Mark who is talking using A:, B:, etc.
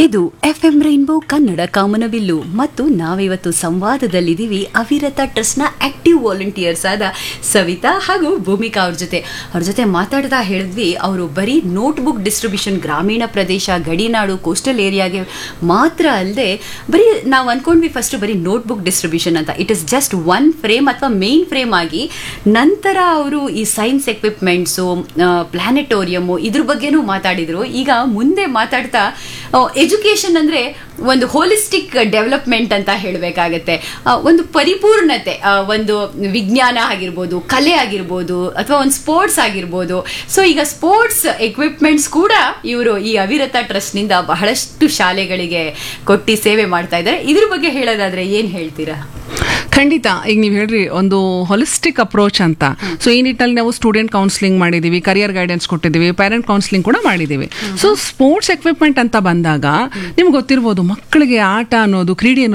A: ಇದು F M rainbow Kannada ಕಾಮನಬಿಲ್ಲು ಮತ್ತು ನಾವಿವತ್ತು ಸಂವಾದದಲ್ಲಿದ್ದೀವಿ ಅವಿರತ ಟ್ರಸ್ಟ್ನ ಆಕ್ಟಿವ್ ವಾಲಂಟಿಯರ್ಸ್ ಆದ ಸವಿತಾ ಹಾಗೂ ಭೂಮಿಕಾ ಅವ್ರ ಜೊತೆ ಅವ್ರ ಜೊತೆ ಮಾತಾಡ್ತಾ ಹೇಳಿದ್ವಿ ಅವರು ಬರೀ ನೋಟ್ಬುಕ್ ಡಿಸ್ಟ್ರಿಬ್ಯೂಷನ್ ಗ್ರಾಮೀಣ ಪ್ರದೇಶ ಗಡಿನಾಡು ಕೋಸ್ಟಲ್ ಏರಿಯಾಗೆ ಮಾತ್ರ ಅಲ್ಲದೆ ಬರೀ ನಾವು ಅನ್ಕೊಂಡ್ವಿ ಫಸ್ಟ್ ಬರೀ ನೋಟ್ಬುಕ್ ಡಿಸ್ಟ್ರಿಬ್ಯೂಷನ್ ಅಂತ it is just one frame ಅಥವಾ ಮೇನ್ ಫ್ರೇಮ್ ಆಗಿ ನಂತರ ಅವರು ಈ ಸೈನ್ಸ್ ಎಕ್ವಿಪ್ಮೆಂಟ್ಸು ಪ್ಲಾನೆಟೋರಿಯಮು ಇದ್ರ ಬಗ್ಗೆನೂ ಮಾತಾಡಿದ್ರು ಈಗ ಮುಂದೆ ಮಾತಾಡ್ತಾ ಎಜುಕೇಶನ್ ಅಂದ್ರೆ ಒಂದು ಹೋಲಿಸ್ಟಿಕ್ ಡೆವಲಪ್ಮೆಂಟ್ ಅಂತ ಹೇಳಬೇಕಾಗತ್ತೆ ಒಂದು ಪರಿಪೂರ್ಣತೆ ಆ, ಒಂದು ವಿಜ್ಞಾನ ಆಗಿರ್ಬೋದು ಕಲೆ ಆಗಿರ್ಬೋದು ಅಥವಾ ಒಂದು ಸ್ಪೋರ್ಟ್ಸ್ ಆಗಿರ್ಬೋದು ಸೊ ಈಗ ಸ್ಪೋರ್ಟ್ಸ್ ಎಕ್ವಿಪ್ಮೆಂಟ್ಸ್ ಕೂಡ ಇವರು ಈ ಅವಿರತ ಟ್ರಸ್ಟ್ನಿಂದ ಬಹಳಷ್ಟು ಶಾಲೆಗಳಿಗೆ ಕೊಟ್ಟು ಸೇವೆ ಮಾಡ್ತಾ ಇದ್ದಾರೆ ಇದ್ರ ಬಗ್ಗೆ ಹೇಳೋದಾದ್ರೆ ಏನ್ ಹೇಳ್ತೀರಾ
B: ಖಂಡಿತ ಈಗ ನೀವು ಹೇಳ್ರಿ ಒಂದು ಹೊಲಿಸ್ಟಿಕ್ ಅಪ್ರೋಚ್ ಅಂತ ಸೊ ಈ ನಿಟ್ಟಲ್ಲಿ ನಾವು ಸ್ಟೂಡೆಂಟ್ ಕೌನ್ಸಿಲಿಂಗ್ ಮಾಡಿದೀವಿ ಕರಿಯರ್ ಗೈಡೆನ್ಸ್ ಕೊಟ್ಟಿದ್ದೀವಿ ಪೇರೆಂಟ್ ಕೌನ್ಸಿಲಿಂಗ್ ಕೂಡ ಮಾಡಿದ್ದೀವಿ ಸೊ ಸ್ಪೋರ್ಟ್ಸ್ ಎಕ್ವಿಪ್ಮೆಂಟ್ ಅಂತ ಬಂದಾಗ ನಿಮ್ಗೆ ಗೊತ್ತಿರ್ಬೋದು ಮಕ್ಕಳಿಗೆ ಆಟ ಅನ್ನೋದು ಕ್ರೀಡೆ ಅನ್ನೋದು